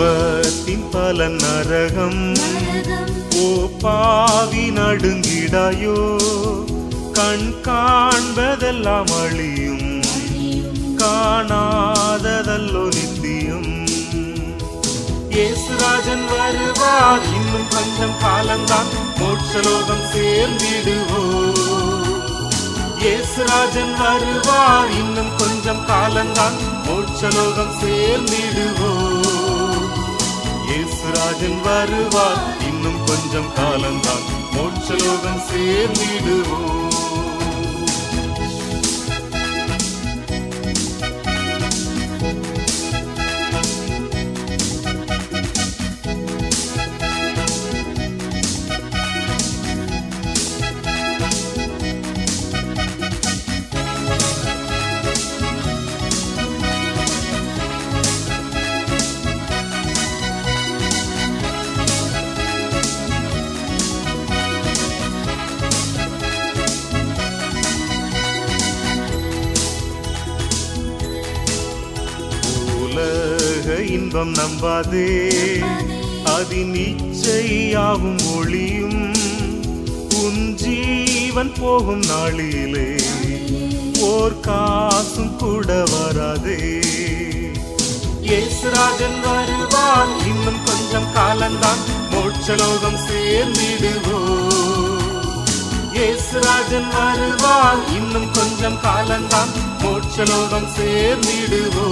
பாவத்தின் பல நரகம் ஓ பாவி நடுங்கிடாயோ கண் காண்பதெல்லாம் அழியும் காணாததல்லோ நித்தியம் இயேசுராஜன் வருவார் இன்னும் கொஞ்சம் காலம்தான் மோட்சலோகம் சேர்ந்திடுவோ இயேசுராஜன் வருவார் இன்னும் கொஞ்சம் காலம்தான் மோட்சலோகம் சேர்ந்திடுவோ இயேசுராஜன் வருவார் இன்னும் கொஞ்சம் காலம்தான் மோட்சலோகம் சேர்ந்திடுவோ உலக இன்பம் நம்பாதே அதின் இச்சையாவும் ஒளியும் உன் ஜீவன் போகும் நாளிலே ஓர் காசும் கூட வராதே இயேசுராஜன் வருவான் இன்னும் கொஞ்சம் காலம்தான் மோட்சலோகம் சேர்ந்திடுவோ இயேசுராஜன் வருவான் இன்னும் கொஞ்சம் காலம்தான் மோட்சலோகம் சேர்ந்திடுவோ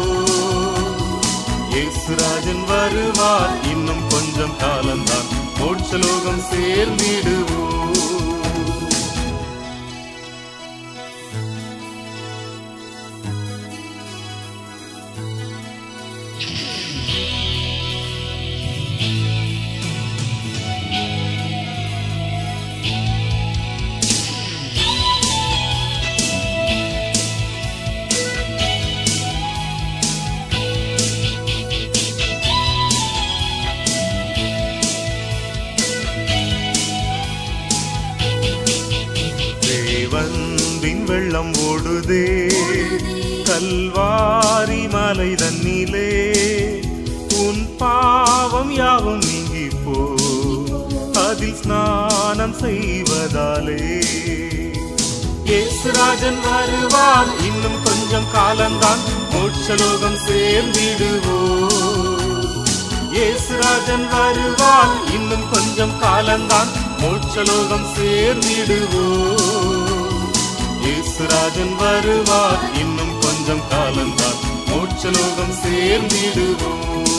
இயேசுராஜன் வருவார் இன்னும் கொஞ்சம் காலம்தான் மோட்சலோகம் சேர்ந்திடுவோ தேவன்பின் வெள்ளம் ஓடுதே கல்வாரி மலை தன்னிலே உன் பாவம் யாவும் நீங்கி போ அதில் ஸ்நானம் செய்வதாலே இயேசுராஜன் வருவான் இன்னும் கொஞ்சம் காலம்தான் மோட்சலோகம் சேர்ந்திடுவோ இயேசுராஜன் வருவான் இன்னும் கொஞ்சம் காலம்தான் மோட்சலோகம் சேர்ந்திடுவோ இயேசுராஜன் வருவார் இன்னும் கொஞ்சம் காலம்தான் மோட்சலோகம் சேர்ந்திடுவோ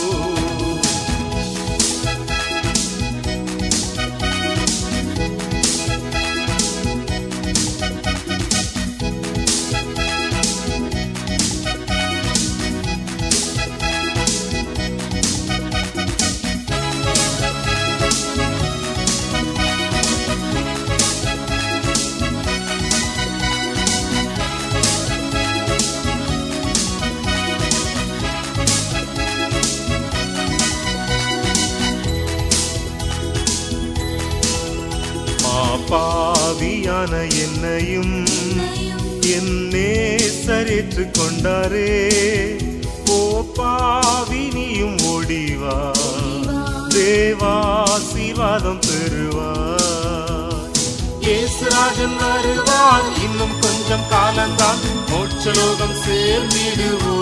பாவியான என்னையும் என்னே சரேற்று கொண்டாரே ஓ பாவி நீயும் ஓடிவா தேவாசீர்வாதம் பெறுவார் இயேசுராஜன் வருவார் இன்னும் கொஞ்சம் காலம்தான் மோட்சலோகம் சேர்ந்திடுவோ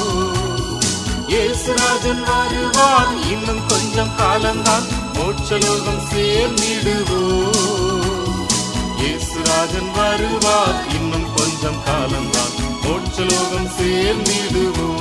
இயேசுராஜன் வருவார் இன்னும் கொஞ்சம் காலம்தான் மோட்சலோகம் சேர்ந்திடுவோ இயேசுராஜன் வருவார் இன்னும் கொஞ்சம் காலம்தான் மோட்சலோகம் சேர்ந்திடுவோ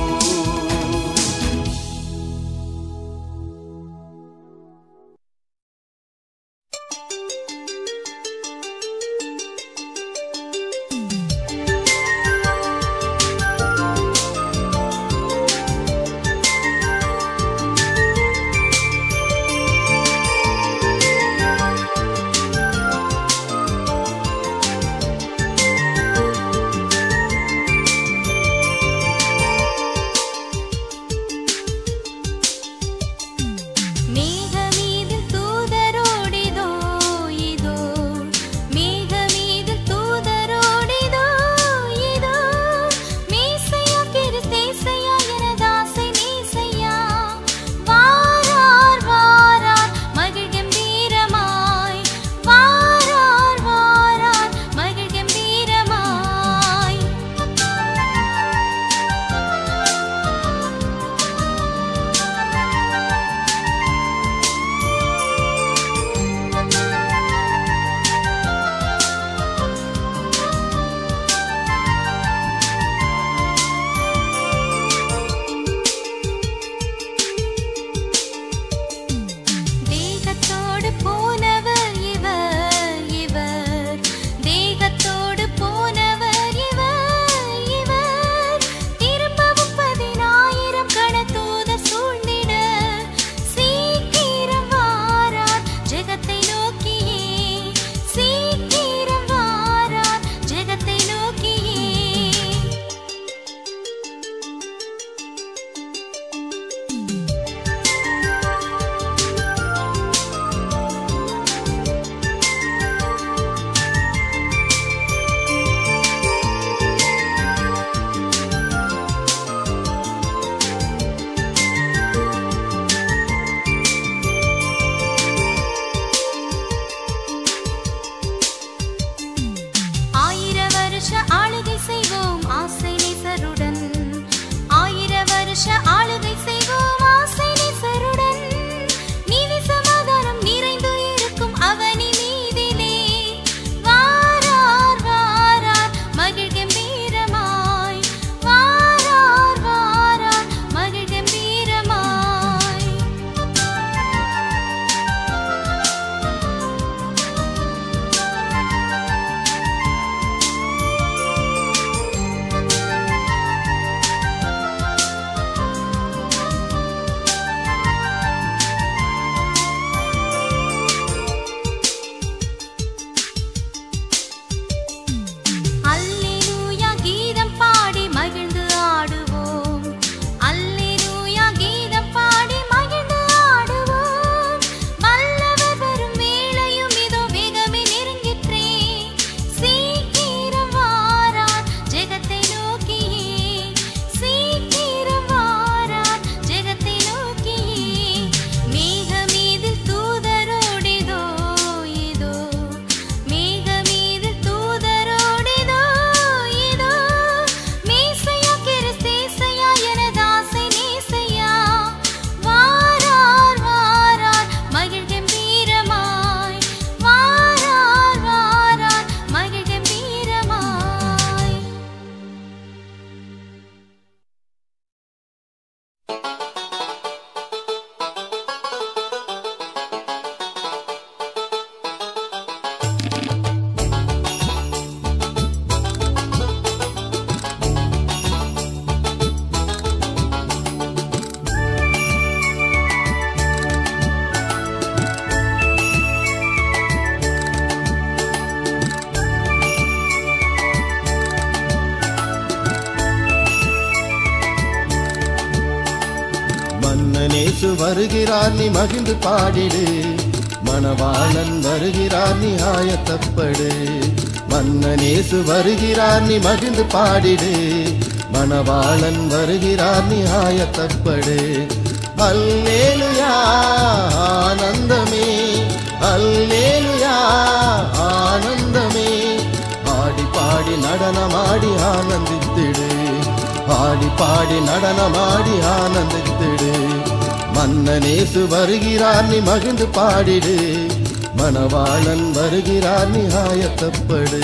மன்னனேசு வருகிறார் நீ மகிழ்ந்து பாடிடு மணவாளன் வருகிறார் நீ ஆயத்தப்படு மன்னனேசு வருகிறார் நீ மகிழ்ந்து பாடிடு மணவாளன் வருகிறார் நீ ஆயத்தப்படு அல்லேலுயா ஆனந்தமே அல்லேலுயா ஆனந்தமே ஆடி பாடி நடனமாடி ஆனந்தித்திடு ஆடி பாடி நடனமாடி ஆனந்தித்திடு மன்னனேசு வருகிறார் நீ மகிழ்ந்து பாடிடு மணவாளன் வருகிறார் நீ ஆயத்தப்படு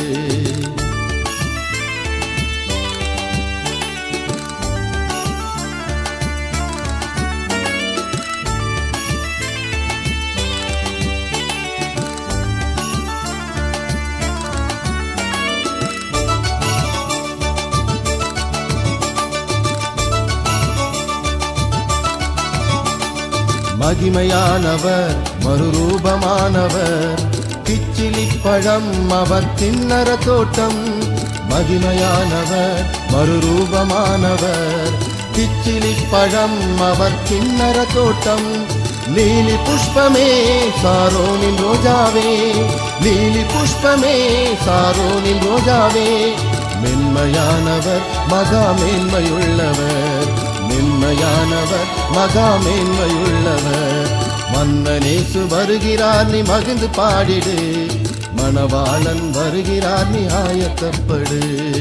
மகிமையானவர் மறுரூபமானவர் கிச்சிலி பழம் அவர் கிண்ணற தோட்டம் மகிமையானவர் மறுரூபமானவர் கிச்சிலி பழம் அவர் கிண்ணற தோட்டம் லீலி புஷ்பமே சாரோனின் ரோஜாவே லீலி புஷ்பமே சாரோனின் ரோஜாவே மென்மையானவர் மகா மேன்மையுள்ளவர் மென்மையானவர் மகா மேன்மையுள்ளவர் மன்னனேசு வருகிறார் நீ மகிழ்ந்து பாடிடு மணவாளன் வருகிறார் நீ ஆயத்தப்படு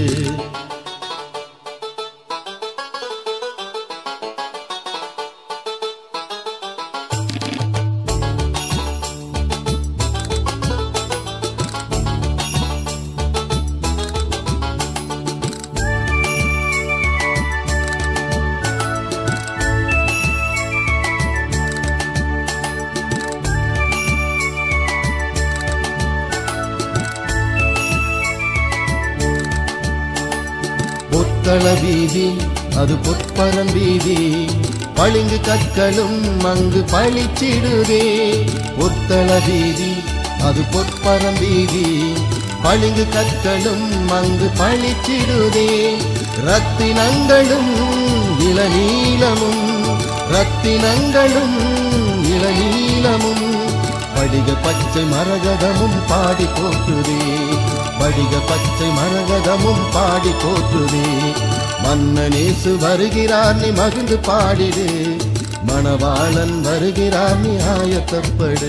புத்தள வீதி அது புட்பரம் வீதி பளிங்கு கற்களும் அங்கு பளிச்சிடுதே புத்தள வீதி அது பொற்பரம் வீதி பளிங்கு கற்களும் அங்கு பளிச்சிடுதே ரத்தினங்களும் இளநீலமும் ரத்தினங்களும் இளநீலமும் படிக பச்சை மரகதமும் பாடி போற்றுதே படிக பச்சை மரகதமும் பாடி போற்றுதே மன்னனேசு வருகிறார் நீ மகிழ்ந்து பாடிடு மணவாளன் வருகிறார் நீ ஆயத்தப்படு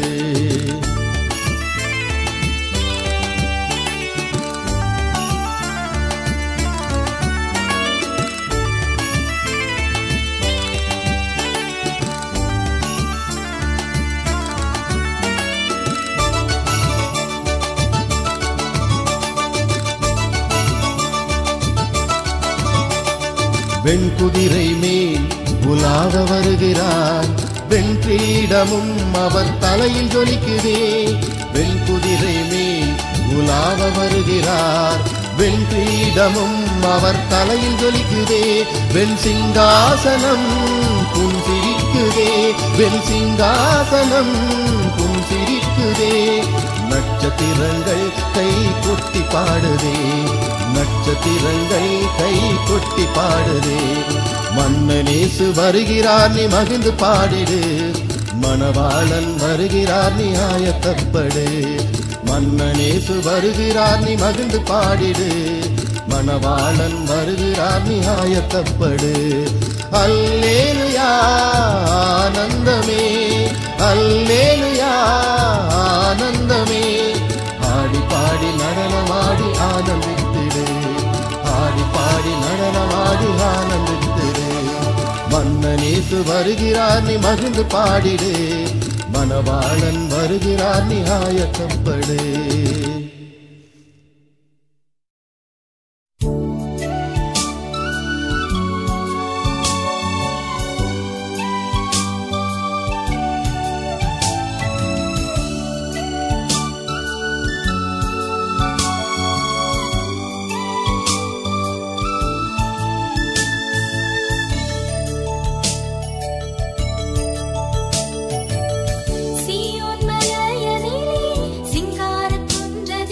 வெண்குதிரை மேல் உலாவ வருகிறார் வெண்கிரீடமும் அவர் தலையில் ஜொலிக்குதே வெண்குதிரை மேல் உலாவ வருகிறார் வெண்கிரீடமும் அவர் தலையில் ஜொலிக்குதே வெண் சிங்காசனம் புன் சிரிக்குதே வெண் சிங்காசனம் புன் சிரிக்குதே நட்சத்திரங்கள் கை கொட்டி பாடுதே நட்சத்திரங்கள் கை கொட்டி பாடுதே மன்னனேசு வருகிறார் நீ மகிழ்ந்து பாடிடு மணவாளன் வருகிறார் நீ ஆயத்தப்படு மன்னனேசு வருகிறார் நீ மகிழ்ந்து பாடிடு மணவாளன் வருகிறார் நீ ஆயத்தப்படு அல்லேலுயா ஆனந்தமே அல்லேலுயா ஆனந்தமே ஆடி பாடி நடனமாடி ஆனந்தித்திடு ஆடி பாடி நடனமாடி ஆனந்தித்திடு மன்னனேசு வருகிறார் நீ மகிழ்ந்து பாடிடு மணவாளன் வருகிறார் நீ ஆயத்தப்படு சீயோன் மலையனிலே சிங்காரக் குன்றத்திலே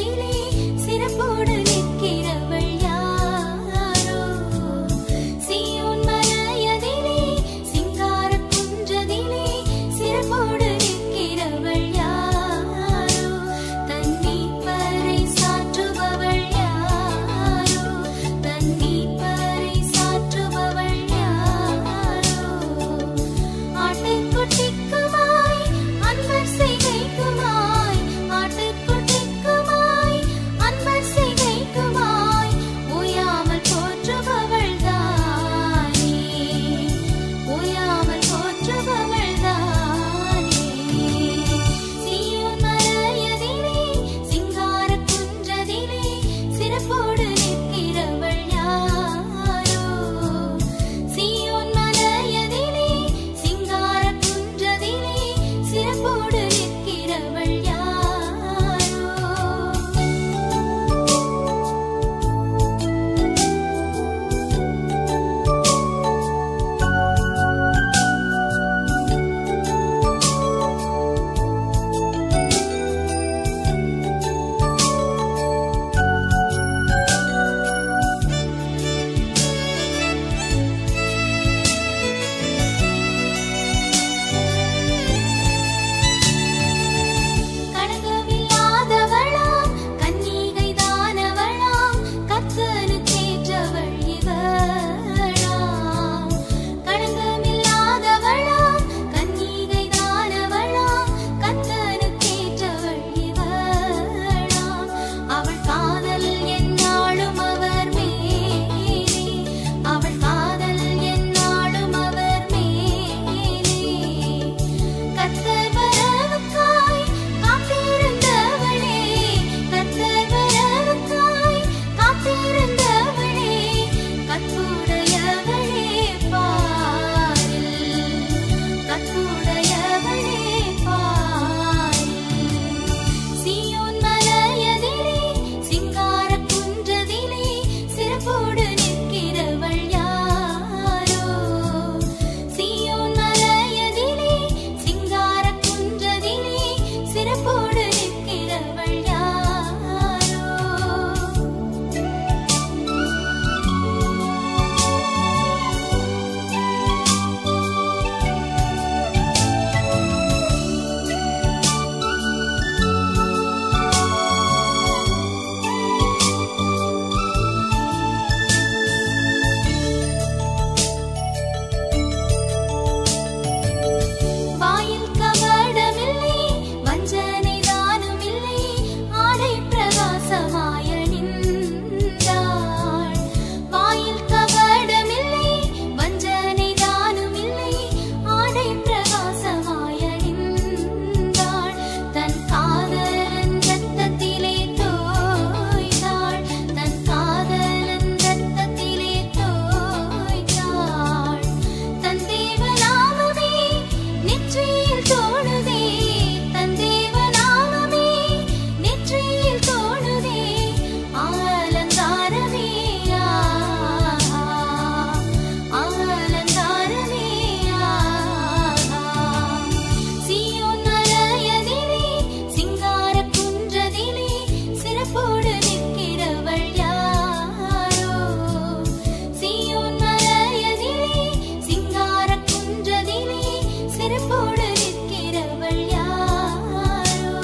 சிறப்போடு நிற்கிறவள் யாரோ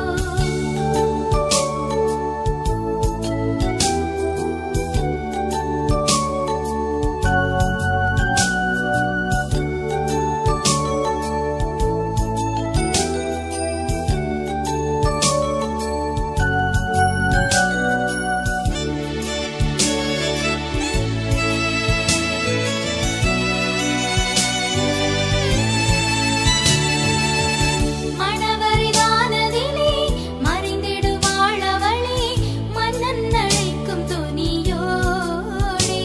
மணவரிதானதிலே மறைந்திடுவாள் அவளே மன்னன் அழைக்கும் துணியோடே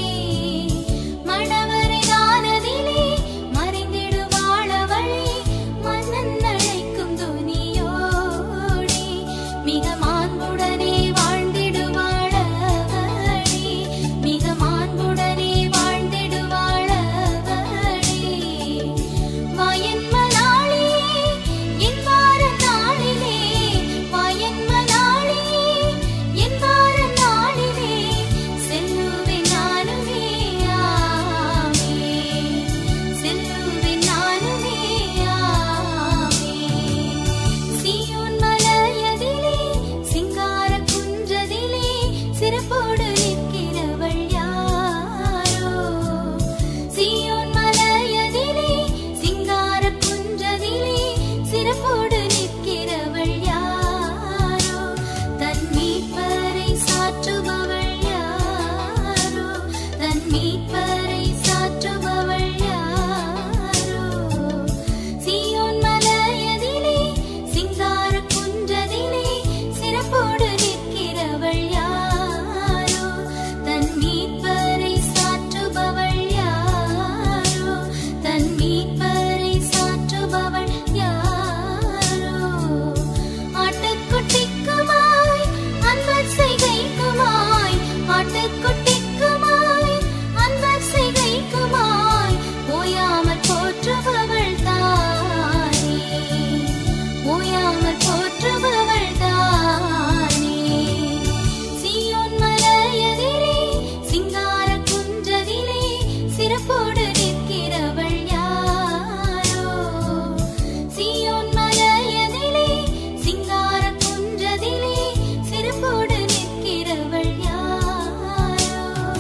மணவரிதானதிலே மறைந்திடுவாள் அவளே மன்னன் அழைக்கும் துணியோடே மிக மாண்புடனே வாழ்ந்திடுவாள் அவளே மிக மாண்புடனே வாழ்ந்திடுவாள் அவளே வாயன்மலாளே என் வார நாளிலே வாயன்மலாளே என் வார நாளிலே செல்லுவேன் நானுமே ஆமே செல்லுவேன் நானுமே ஆமே சீயோன் மலையதிலே சிங்கார குன்றதிலே சிறப்போடு நிற்கிறவள் யாரோ சீயோன் மலையதிலே சிங்கார குன்றதிலே சிறப்போடு நிற்கிறவள் யாரோ தன் மீட்பரை சாற்றுபவள் யாரோ தன் மீட்பரை சாற்றுபவள் யாரோ சீயோன் மலையதிலே சிங்கார குன்றதிலே சிறப்போடு நிற்கிறவள் யாரோ தன் மீட்பரை சாற்றுபவள் யாரோ தன் மீட்பரை சாற்றுபவள் யாரோ ஆட்டுக்குட்டிக்குமாய் அன்பர் செய்கைக்குமாய் ஆட்டுக்குட்டிக்குமாய் அன்பர் செய்கைக்குமாய் ஓயாமல் போற்றுபவள் தானே ஓயாமல் போற்றுபவள் தானே சீயோன் மலையதிலே சிங்கார குன்றதிலே சிறப்போடு நிற்கிறவள் யாரோ சீயோன் மலையதிலே சிங்கார குன்றதிலே சிறப்போடு நிற்கிறவள் யாரோ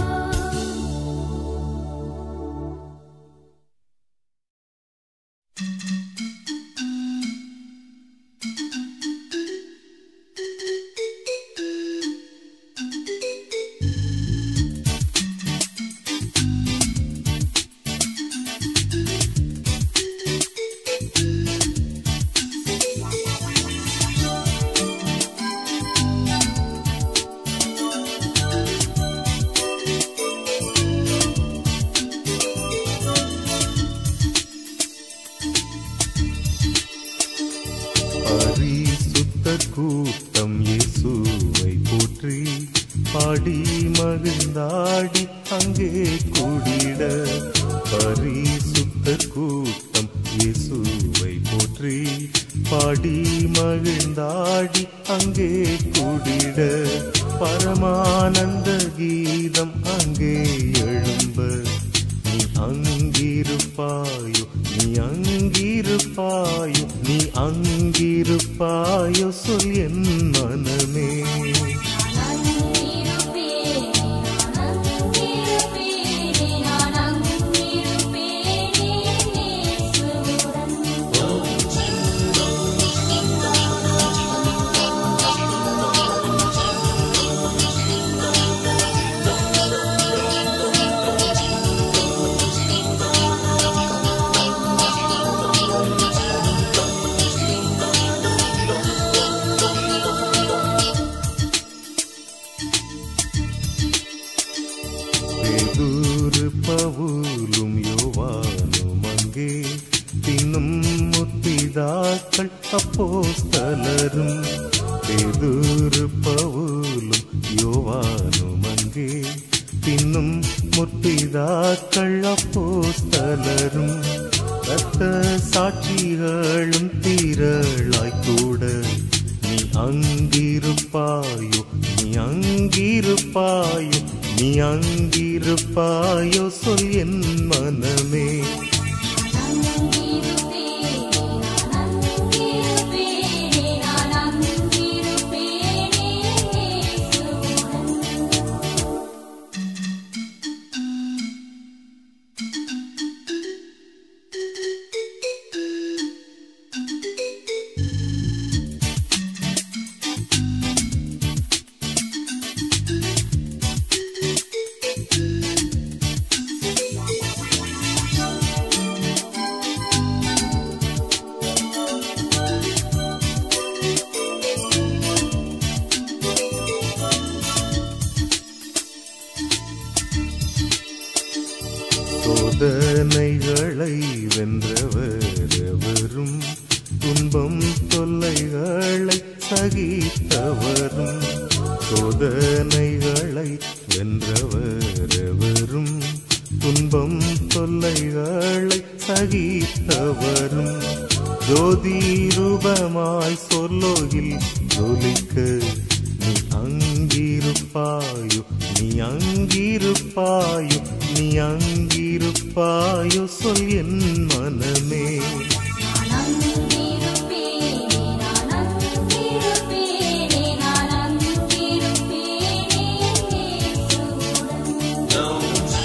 பரிசுத்த கூட்டம் இயேசுவை போற்றி பாடி மகிழ்ந்தாடி அங்கே கூடிட பரிசுத்த கூட்டம் இயேசுவை போற்றி பாடி மகிழ்ந்தாடி அங்கே கூடிட பரமானந்த கீதம் அங்கே எழும்ப நீ அங்கிருப்பாயோ நீ அங்கிருப்பாயோ நீ அங்கிருப்பாயோ சொல் என் மனமே பேதூரு பவுலும் யோவானும் அங்கே தின்னும் முத்திதாக்கள் அப்போஸ்தலரும் பேதூரு பவுலும் யோவானும் அங்கே பின்னும் முற்பிதாக்கள் அப்போஸ்தலரும் ரத்த சாட்சிகளும் திரளாய் கூட நீ அங்கிருப்பாயோ நீ அங்கிருப்பாயோ நீ அங்கிருப்பாயோ சொல் என் மனமே அங்கிருப்பேனே வென்றவரும் துன்பம் தொல்லைகளை சகித்தவரும் சோதனைகளை வென்றவரவரும் துன்பம் தொல்லைகளை சகித்தவரும் ஜோதி ரூபமாய் சொல்லோகில் ஜொலிக்க நீ அங்கிருப்பாயோ நீ அங்கிருப்பாயோ நீ அங்கிருப்பாயோ சொல் என் மனமே நான் அங்கிருப்பேனே நான் அங்கிருப்பேனே நான் அங்கிருப்பேனே இயேசுவுடன்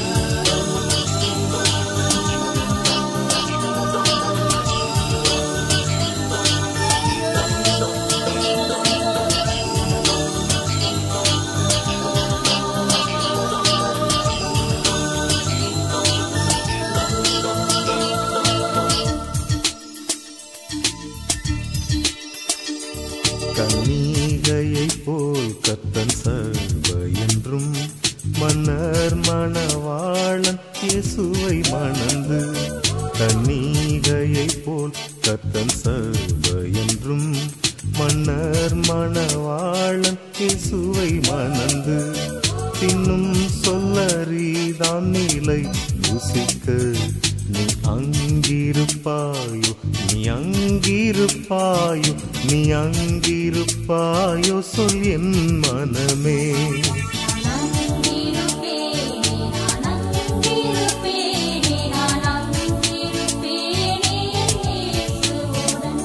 கன்னிகையைப் போல் கத்தன் சர்வ என்றும் மன்னர் மணவாளன் இயேசுவை மணந்து கன்னிகையைப் போல் கத்தன் சர்வ என்றும் மன்னர் மணவாளன் இயேசுவை மணந்து இன்னும் சொல்லறிதான் நிலை ருசிக்க நீ அங்கிருப்பாயோ நீ அங்கிருப்பாயோ நீ அங்கிருப்பாயோ சொல் என் மனமே நான் அங்கிருப்பேனே நான் அங்கிருப்பேனே நான் அங்கிருப்பேனே இயேசுவுடன்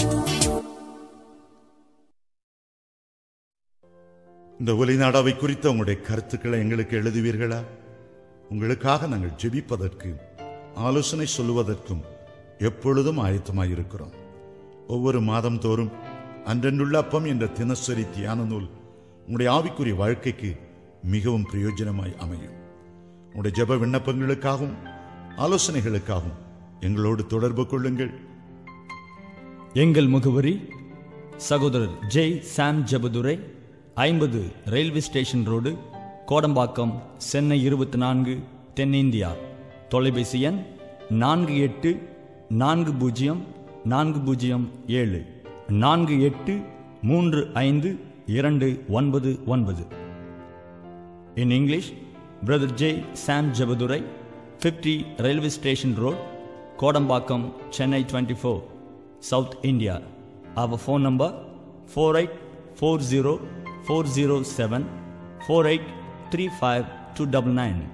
இந்த ஒலிநாடாவை குறித்த உங்களுடைய கருத்துக்களை எங்களுக்கு எழுதுவீர்களா உங்களுக்காக நாங்கள் ஜெபிப்பதற்கு ஆலோசனை சொல்லுவதற்கும் எப்பொழுதும் ஆயத்தமாயிருக்கிறோம் ஒவ்வொரு மாதம் தோறும் அன்றன்றுள்ள அப்பம் என்ற தினசரி தியான நூல் உங்களுடைய ஆவிக்குரிய வாழ்க்கைக்கு மிகவும் பிரயோஜனமாய் அமையும் உங்களுடைய ஜெப விண்ணப்பங்களுக்காகவும் ஆலோசனைகளுக்காகவும் எங்களோடு தொடர்பு கொள்ளுங்கள் எங்கள் முகவரி சகோதரர் ஜெய் சாம் ஜபதுரை ஐம்பது railway station road Kodambakkam Chennai இருபத்தி நான்கு தென்னிந்தியா தொலைபேசி எண் நான்கு எட்டு நான்கு பூஜ்ஜியம் நான்கு பூஜ்ஜியம் ஏழு நான்கு எட்டு மூன்று ஐந்து இரண்டு ஒன்பது ஒன்பது In English, Brother J. Sam Jabadurai, 50 Railway Station Road, Kodambakkam, Chennai 24, South India. Our phone number 4840 407 4835299.